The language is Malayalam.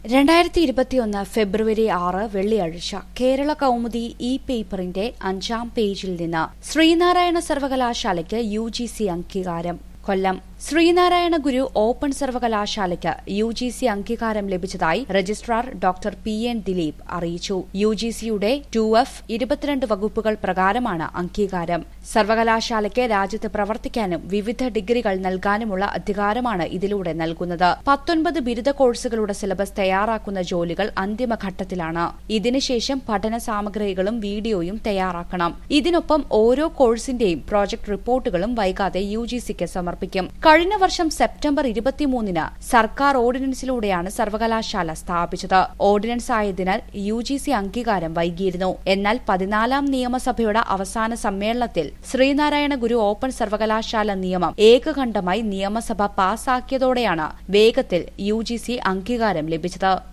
രണ്ടായിരത്തി ഇരുപത്തിയൊന്ന് ഫെബ്രുവരി ആറ് വെള്ളിയാഴ്ച കേരള കൗമുദി ഇ പേപ്പറിന്റെ അഞ്ചാം പേജിൽ നിന്ന് ശ്രീനാരായണ സർവകലാശാലയ്ക്ക് യു ജി സി അംഗീകാരം കൊല്ലം ശ്രീനാരായണ ഗുരു ഓപ്പൺ സർവകലാശാലയ്ക്ക് യു ജി സി അംഗീകാരം ലഭിച്ചതായി registrar doctor P N Dileep അറിയിച്ചു യു ജി സിയുടെ ടു എഫ് ഇരുപത്തിരണ്ട് വകുപ്പുകൾ പ്രകാരമാണ് അംഗീകാരം സർവകലാശാലയ്ക്ക് രാജ്യത്ത് പ്രവർത്തിക്കാനും വിവിധ ഡിഗ്രികൾ നൽകാനുമുള്ള അധികാരമാണ് ഇതിലൂടെ നൽകുന്നത് പത്തൊൻപത് ബിരുദ കോഴ്സുകളുടെ സിലബസ് തയ്യാറാക്കുന്ന ജോലികൾ അന്തിമഘട്ടത്തിലാണ് ഇതിനുശേഷം പഠന സാമഗ്രികളും വീഡിയോയും തയ്യാറാക്കണം ഇതിനൊപ്പം ഓരോ കോഴ്സിന്റെയും പ്രോജക്ട് റിപ്പോർട്ടുകളും വൈകാതെ യു ജി സിക്ക് സമർപ്പിക്കും കഴിഞ്ഞ വർഷം സെപ്റ്റംബർ ഇരുപത്തിമൂന്നിന് സർക്കാർ ഓർഡിനൻസിലൂടെയാണ് സർവകലാശാല സ്ഥാപിച്ചത് ഓർഡിനൻസ് ആയതിനാൽ യു ജി സി അംഗീകാരം വൈകിയിരുന്നു എന്നാൽ പതിനാലാം നിയമസഭയുടെ അവസാന സമ്മേളനത്തിൽ ശ്രീനാരായണ ഗുരു ഓപ്പൺ സർവകലാശാല നിയമം ഏകകണ്ഠമായി നിയമസഭ പാസാക്കിയതോടെയാണ് വേഗത്തിൽ യു ജി സി അംഗീകാരം ലഭിച്ചത്